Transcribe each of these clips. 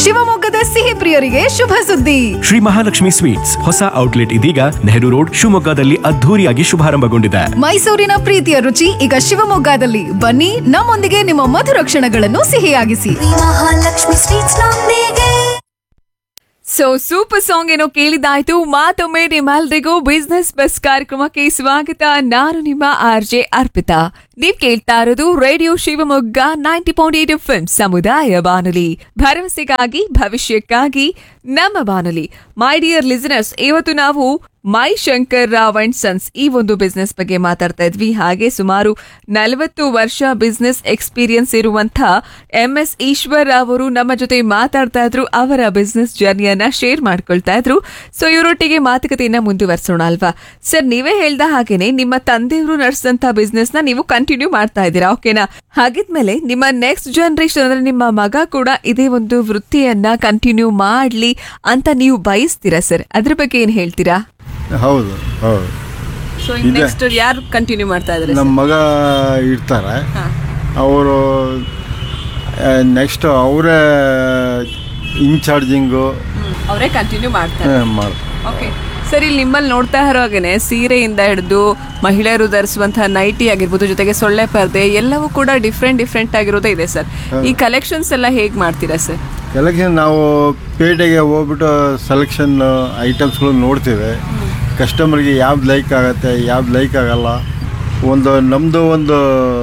ಶಿವಮೊಗ್ಗದ ಸಿಹಿ ಪ್ರಿಯರಿಗೆ ಶುಭ ಸುದ್ದಿ ಶ್ರೀ ಮಹಾಲಕ್ಷ್ಮಿ ಸ್ವೀಟ್ಸ್ ಹೊಸ ಔಟ್ಲೆಟ್ ಇದೀಗ ನೆಹರು ರೋಡ್ ಶಿವಮೊಗ್ಗದಲ್ಲಿ ಅದ್ಧೂರಿಯಾಗಿ ಶುಭಾರಂಭಗೊಂಡಿದೆ ಮೈಸೂರಿನ ಪ್ರೀತಿಯ ರುಚಿ ಈಗ ಶಿವಮೊಗ್ಗದಲ್ಲಿ ಬನ್ನಿ ನಮ್ಮೊಂದಿಗೆ ನಿಮ್ಮ ಮಧುರ ಕ್ಷಣಗಳನ್ನು ಸಿಹಿಯಾಗಿಸಿ ಮಹಾಲಕ್ಷ್ಮಿ ಸ್ವೀಟ್ಸ್ ನೊಂದಿಗೆ ಸೊ ಸೂಪರ್ ಸಾಂಗ್ ಏನೋ ಕೇಳಿದಾಯ್ತು ಮಾತೊಮ್ಮೆ ನಿಮ್ಮೆಲ್ರಿಗೂ ಬಿಸ್ನೆಸ್ ಬಸ್ ಕಾರ್ಯಕ್ರಮಕ್ಕೆ ಸ್ವಾಗತ ನಾನು ನಿಮ್ಮ ಆರ್ ಜೆ ಅರ್ಪಿತಾ ನೀವ್ ಕೇಳ್ತಾ ಇರೋದು radio Shivamogga ninety point eight F ಸಮುದಾಯ ಬಾನುಲಿ ಭರವಸೆಗಾಗಿ ಭವಿಷ್ಯಕ್ಕಾಗಿ ನಮ್ಮ ಬಾನುಲಿ ಮೈ ಡಿಯರ್ ಲಿಸನರ್ಸ್ ಇವತ್ತು ನಾವು my Shankar Rao and sons ಈ ಒಂದು ಬಿಸ್ನೆಸ್ ಬಗ್ಗೆ ಮಾತಾಡ್ತಾ ಇದ್ವಿ ಹಾಗೆ ಸುಮಾರು ನಲವತ್ತು ವರ್ಷ ಬಿಸ್ನೆಸ್ ಎಕ್ಸ್ಪೀರಿಯನ್ಸ್ ಇರುವಂತ ಎಂ ಎಸ್ ಈಶ್ವರ್ ಅವರು ನಮ್ಮ ಜೊತೆ ಮಾತಾಡ್ತಾ ಇದ್ರು ಅವರ ಬಿಸ್ನೆಸ್ ಜರ್ನಿಯನ್ನ ಶೇರ್ ಮಾಡ್ಕೊಳ್ತಾ ಇದ್ರು ಸೊ ಇವರೊಟ್ಟಿಗೆ ಮಾತುಕತೆಯನ್ನ ಮುಂದುವರ್ಸೋಣ ಅಲ್ವಾ ಸರ್ ನೀವೇ ಹೇಳ್ದ ಹಾಗೇನೆ ನಿಮ್ಮ ತಂದೆಯವರು ನಡೆಸಿದಂತ ಬಿಸ್ನೆಸ್ ನ ನೀವು ಕಂಟಿನ್ಯೂ ಮಾಡ್ತಾ ಇದ್ದೀರಾ ಓಕೆನಾ ಹಾಗಿದ್ಮೇಲೆ ನಿಮ್ಮ ನೆಕ್ಸ್ಟ್ ಜನರೇಷನ್ ಅಂದ್ರೆ ನಿಮ್ಮ ಮಗ ಕೂಡ ಇದೇ ಒಂದು ವೃತ್ತಿಯನ್ನ ಕಂಟಿನ್ಯೂ ಮಾಡ್ಲಿ ಅಂತ ನೀವು ಬಯಸ್ತೀರಾ ಸರ್ ಅದ್ರ ಬಗ್ಗೆ ಏನ್ ಹೇಳ್ತೀರಾ ಹೌದು ಹೌದು ಸೊ ಇದೆ. ನೆಕ್ಸ್ಟ್ ಯಾರು ಕಂಟಿನ್ಯೂ ಮಾಡ್ತಾ ಇದ್ದಾರೆ ನಮ್ಮ ಮಗ ಇರ್ತಾರೆ ಅವರು ನೆಕ್ಸ್ಟ್ ಅವರೇ ಇನ್ಚಾರ್ಜಿಂಗು ಅವರೇ ಕಂಟಿನ್ಯೂ ಮಾಡ್ತಾರೆ ಮಾಡ್ತಾರೆ ಓಕೆ ಸರ್ ಇಲ್ಲಿ ನಿಮ್ಮಲ್ಲಿ ನೋಡ್ತಾ ಇರೋ ಹಾಗೇನೆ ಸೀರೆಯಿಂದ ಹಿಡಿದು ಮಹಿಳೆಯರು ಧರಿಸುವಂತಹ ನೈಟಿ ಆಗಿರ್ಬೋದು ಜೊತೆಗೆ ಸೊಳ್ಳೆ ಪರ್ದೆ ಎಲ್ಲವೂ ಕೂಡ ಡಿಫ್ರೆಂಟ್ ಡಿಫ್ರೆಂಟ್ ಆಗಿರೋದೇ ಇದೆ ಸರ್ ಈ ಕಲೆಕ್ಷನ್ಸ್ ಎಲ್ಲ ಹೇಗೆ ಮಾಡ್ತೀರಾ ಸರ್ ಎಲೆಕ್ಷನ್ ನಾವು ಪೇಟೆಗೆ ಹೋಗ್ಬಿಟ್ಟು ಸೆಲೆಕ್ಷನ್ ಐಟಮ್ಸ್ಗಳು ನೋಡ್ತೀವಿ ಕಸ್ಟಮರ್ಗೆ ಯಾವ್ದು ಲೈಕ್ ಆಗುತ್ತೆ ಯಾವ್ದು ಲೈಕ್ ಆಗಲ್ಲ ಒಂದು ನಮ್ಮದು ಒಂದು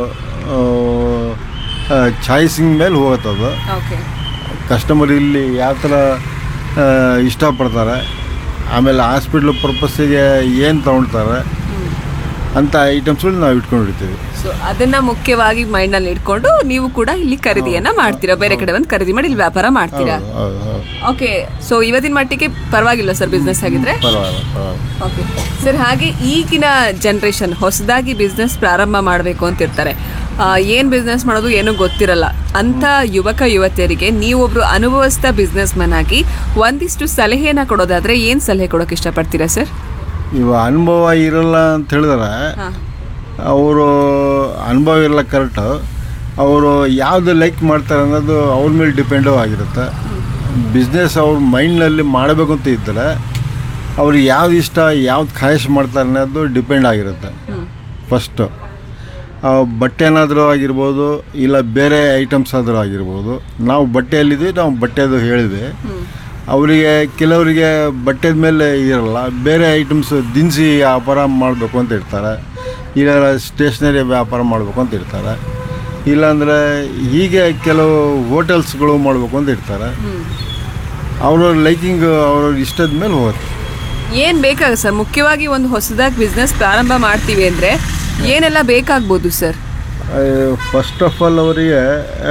ಚಾಯ್ಸಿಂಗ್ ಮೇಲೆ ಹೋಗುತ್ತದು ಓಕೆ ಕಸ್ಟಮರ್ ಇಲ್ಲಿ ಯಾವ ಥರ ಆ, ಇಷ್ಟಪಡ್ತಾರೆ ಆಮೇಲೆ ಹಾಸ್ಪಿಟ್ಲ್ ಪರ್ಪಸ್ಸಿಗೆ ಏನು ತೊಗೊಳ್ತಾರೆ ಅಂಥ ಐಟಮ್ಸ್ಗಳು ನಾವು ಇಟ್ಕೊಂಡಿರ್ತೀವಿ ಸೊ ಅದನ್ನ ಮುಖ್ಯವಾಗಿ ಮೈಂಡ್ ನಲ್ಲಿ ಇಟ್ಕೊಂಡು ನೀವು ಕೂಡ ಇಲ್ಲಿ ಖರೀದಿಯನ್ನ ಮಾಡ್ತೀರಾ ಬೇರೆ ಕಡೆ ಒಂದು ಖರೀದಿ ಮಾಡಿ ಇಲ್ಲಿ ವ್ಯಾಪಾರ ಮಾಡ್ತೀರಾ ಹೌದು ಹೌದು ಓಕೆ ಸೊ ಇವತ್ತಿನ ಮಟ್ಟಿಗೆ ಪರವಾಗಿಲ್ಲ ಸರ್ ಬಿಸ್ನೆಸ್ ಆಗಿದ್ರೆ ಪರವಾಗಿಲ್ಲ ಪರವಾಗಿಲ್ಲ ಓಕೆ ಸರ್ ಹಾಗೆ ಈಗಿನ ಜನರೇಷನ್ ಹೊಸದಾಗಿ ಬಿಸ್ನೆಸ್ ಪ್ರಾರಂಭ ಮಾಡಬೇಕು ಅಂತ ಇರ್ತಾರೆ ಏನು ಬಿಸ್ನೆಸ್ ಮಾಡೋದು ಏನೂ ಗೊತ್ತಿರಲ್ಲ ಅಂಥ ಯುವಕ ಯುವತಿಯರಿಗೆ ನೀವೊಬ್ರು ಅನುಭವಿಸಿದ ಬಿಸ್ನೆಸ್ ಮನ್ ಆಗಿ ಒಂದಿಷ್ಟು ಸಲಹೆಯನ್ನ ಕೊಡೋದಾದ್ರೆ ಏನು ಸಲಹೆ ಕೊಡೋಕೆ ಇಷ್ಟಪಡ್ತೀರಾ ಸರ್ ಇವ ಅನುಭವ ಇರಲ್ಲ ಅಂತ ಹೇಳಿದ್ರೆ ಅವರು ಅನುಭವ ಇರಲ್ಲ ಕರೆಕ್ಟು ಅವರು ಯಾವುದು ಲೈಕ್ ಮಾಡ್ತಾರೆ ಅನ್ನೋದು ಅವ್ರ ಮೇಲೆ ಡಿಪೆಂಡು ಆಗಿರುತ್ತೆ ಬಿಸ್ನೆಸ್ ಅವ್ರ ಮೈಂಡ್ನಲ್ಲಿ ಮಾಡಬೇಕು ಅಂತ ಇದ್ದರೆ ಅವ್ರಿಗೆ ಯಾವ್ದು ಇಷ್ಟ ಯಾವ್ದು ಖಾಯಶ್ ಮಾಡ್ತಾರೆ ಅನ್ನೋದು ಡಿಪೆಂಡ್ ಆಗಿರುತ್ತೆ ಫಸ್ಟು ಬಟ್ಟೆನಾದರೂ ಆಗಿರ್ಬೋದು ಇಲ್ಲ ಬೇರೆ ಐಟಮ್ಸ್ ಆದರೂ ಆಗಿರ್ಬೋದು ನಾವು ಬಟ್ಟೆಯಲ್ಲಿದ್ವಿ ನಾವು ಬಟ್ಟೆದು ಹೇಳಿದ್ವಿ ಅವರಿಗೆ ಕೆಲವರಿಗೆ ಬಟ್ಟೆದ ಮೇಲೆ ಇರಲ್ಲ ಬೇರೆ ಐಟಮ್ಸ್ ದಿನಸಿ ವ್ಯಾಪಾರ ಮಾಡಬೇಕು ಅಂತ ಇರ್ತಾರೆ ಇಲ್ಲ ಸ್ಟೇಷ್ನರಿ ವ್ಯಾಪಾರ ಮಾಡಬೇಕು ಅಂತ ಇರ್ತಾರೆ ಇಲ್ಲಾಂದರೆ ಹೀಗೆ ಕೆಲವು ಹೋಟೆಲ್ಸ್ಗಳು ಮಾಡಬೇಕು ಅಂತ ಇರ್ತಾರೆ ಅವ್ರವ್ರ ಲೈಕಿಂಗ್ ಅವ್ರವ್ರ ಇಷ್ಟದ ಮೇಲೆ ಹೋಗುತ್ತೆ ಏನು ಬೇಕಾಗುತ್ತೆ ಸರ್ ಮುಖ್ಯವಾಗಿ ಒಂದು ಹೊಸದಾಗಿ ಬಿಸ್ನೆಸ್ ಪ್ರಾರಂಭ ಮಾಡ್ತೀವಿ ಅಂದರೆ ಏನೆಲ್ಲ ಬೇಕಾಗ್ಬೋದು ಸರ್ ಫಸ್ಟ್ ಆಫ್ ಆಲ್ ಅವರಿಗೆ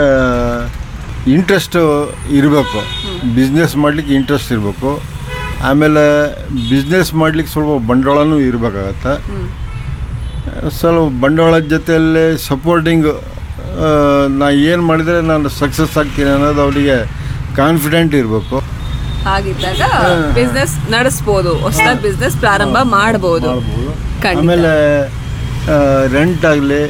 ಇಂಟ್ರೆಸ್ಟ್ ಇರಬೇಕು ಬಿಸ್ನೆಸ್ ಮಾಡಲಿಕ್ಕೆ ಇಂಟ್ರೆಸ್ಟ್ ಇರಬೇಕು ಆಮೇಲೆ ಬಿಸ್ನೆಸ್ ಮಾಡಲಿಕ್ಕೆ ಸ್ವಲ್ಪ ಬಂಡವಾಳನೂ ಇರಬೇಕಾಗತ್ತೆ ಸ್ವಲ್ಪ ಬಂಡವಾಳದ ಜೊತೆಯಲ್ಲಿ ಸಪೋರ್ಟಿಂಗ್ ನಾ ಏನು ಮಾಡಿದರೆ ನಾನು ಸಕ್ಸಸ್ ಆಗ್ತೀನಿ ಅನ್ನೋದು ಅವರಿಗೆ ಕಾನ್ಫಿಡೆಂಟ್ ಇರಬೇಕು ಹಾಗಿದ್ದಾಗ ಬಿಸ್ನೆಸ್ ನಡೆಸ್ಬೋದು ಹೊಸದಾಗಿ ಬಿಸ್ನೆಸ್ ಪ್ರಾರಂಭ ಮಾಡ್ಬೋದು ಖಂಡಿತ ಆಮೇಲೆ ರೆಂಟ್ ಆಗಲಿ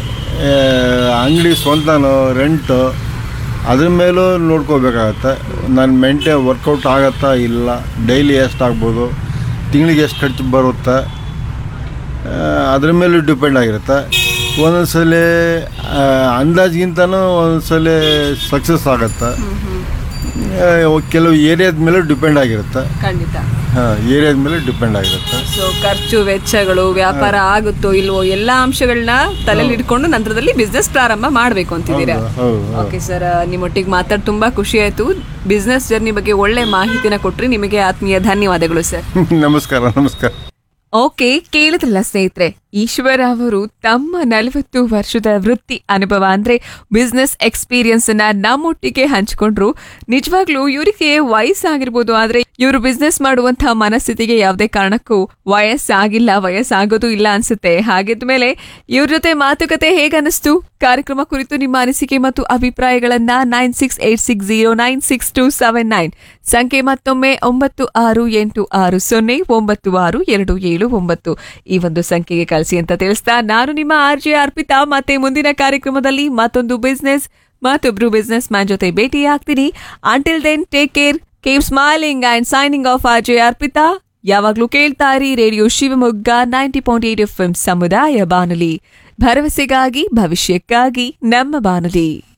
ಅಂಗಡಿ ಸ್ವಂತನೋ ರೆಂಟು ಅದ್ರ ಮೇಲೂ ನೋಡ್ಕೋಬೇಕಾಗತ್ತೆ ನನ್ನ ಮೆಂಟೆ ವರ್ಕೌಟ್ ಆಗತ್ತಾ ಇಲ್ಲ ಡೈಲಿ ಎಷ್ಟು ಆಗ್ಬೋದು ತಿಂಗಳಿಗೆ ಎಷ್ಟು ಖರ್ಚು ಬರುತ್ತೆ ಆ, ಅದ್ರ ಮೇಲೂ ಡಿಪೆಂಡ್ ಆಗಿರುತ್ತೆ ಒಂದೊಂದು ಸಲ ಅಂದಾಜಿಗಿಂತನೂ ಒಂದೊಂದು ಸಲ ಸಕ್ಸಸ್ ಆಗುತ್ತೆ ಆ, ಕೆಲವು ಏರಿಯಾದ ಮೇಲೂ ಡಿಪೆಂಡ್ ಆಗಿರುತ್ತೆ ಖಂಡಿತ ಹಾಂ ಏರಿಯಾದ ಮೇಲೆ ಡಿಪೆಂಡ್ ಆಗಿರುತ್ತೆ ಸೊ ಖರ್ಚು ವೆಚ್ಚಗಳು ವ್ಯಾಪಾರ ಆಗುತ್ತೋ ಇಲ್ವೋ ಎಲ್ಲಾ ಅಂಶಗಳನ್ನ ತಲೆಯಲ್ಲಿ ಇಟ್ಕೊಂಡು ನಂತರದಲ್ಲಿ ಬಿಸ್ನೆಸ್ ಪ್ರಾರಂಭ ಮಾಡಬೇಕು ಅಂತಿದ್ದೀರಾ ಹೌದು, ಹೌದು, ಹೌದು. ಓಕೆ ಸರ್ ನಿಮ್ಮೊಟ್ಟಿಗೆ ಮಾತಾಡಿ ತುಂಬಾ ಖುಷಿ ಆಯ್ತು ಬಿಸ್ನೆಸ್ ಜರ್ನಿ ಬಗ್ಗೆ ಒಳ್ಳೆ ಮಾಹಿತಿನ ಕೊಟ್ರಿ ನಿಮಗೆ ಆತ್ಮೀಯ ಧನ್ಯವಾದಗಳು ಸರ್ ನಮಸ್ಕಾರ ನಮಸ್ಕಾರ ಓಕೆ ಕೇಳಿದ್ರಲ್ಲ ಸ್ನೇಹಿತರೆ ಈಶ್ವರ ಅವರು ತಮ್ಮ ನಲವತ್ತು ವರ್ಷದ ವೃತ್ತಿ ಅನುಭವ ಅಂದ್ರೆ ಬಿಸ್ನೆಸ್ ಎಕ್ಸ್ಪೀರಿಯನ್ಸ್ ಅನ್ನ ನಮ್ಮೊಟ್ಟಿಗೆ ಹಂಚ್ಕೊಂಡ್ರು ನಿಜವಾಗ್ಲೂ ಇವರಿಗೆ ವಯಸ್ಸಾಗಿರ್ಬೋದು ಆದ್ರೆ ಇವರು ಬಿಸ್ನೆಸ್ ಮಾಡುವಂತಹ ಮನಸ್ಥಿತಿಗೆ ಯಾವುದೇ ಕಾರಣಕ್ಕೂ ವಯಸ್ಸಾಗಿಲ್ಲ ವಯಸ್ಸಾಗೋದು ಇಲ್ಲ ಅನ್ಸುತ್ತೆ ಹಾಗಿದ್ಮೇಲೆ ಇವ್ರ ಜೊತೆ ಮಾತುಕತೆ ಹೇಗನ್ನಿಸ್ತು ಕಾರ್ಯಕ್ರಮ ಕುರಿತು ನಿಮ್ಮ ಅನಿಸಿಕೆ ಮತ್ತು ಅಭಿಪ್ರಾಯಗಳನ್ನ nine six eight six zero nine six two seven nine ಸಂಖ್ಯೆ ಮತ್ತೊಮ್ಮೆ ಒಂಬತ್ತು ಆರು ಎಂಟು ಆರು ಸೊನ್ನೆ ಒಂಬತ್ತು ಆರು ಎರಡು ಏಳು ಒಂಬತ್ತು ಈ ಒಂದು ಸಂಖ್ಯೆಗೆ ಕಳಿಸಿ ಅಂತ ತಿಳಿಸ್ತಾ ನಾನು ನಿಮ್ಮ ಆರ್ ಜೆ ಅರ್ಪಿತಾ ಮತ್ತೆ ಮುಂದಿನ ಕಾರ್ಯಕ್ರಮದಲ್ಲಿ ಮತ್ತೊಂದು ಬಿಸ್ನೆಸ್ ಮತ್ತೊಬ್ರು ಬಿಸ್ನೆಸ್ ಮ್ಯಾನ್ ಜೊತೆ ಭೇಟಿ ಆಗ್ತೀನಿ until then take care keep smiling and signing off Ajay Arpita ಯಾವಾಗ್ಲೂ ಕೇಳ್ತಾ ಇರಿ radio Shivamogga ninety point eight F ಸಮುದಾಯ ಬಾನುಲಿ ಭರವಸೆಗಾಗಿ ಭವಿಷ್ಯಕ್ಕಾಗಿ ನಮ್ಮ ಬಾನುಲಿ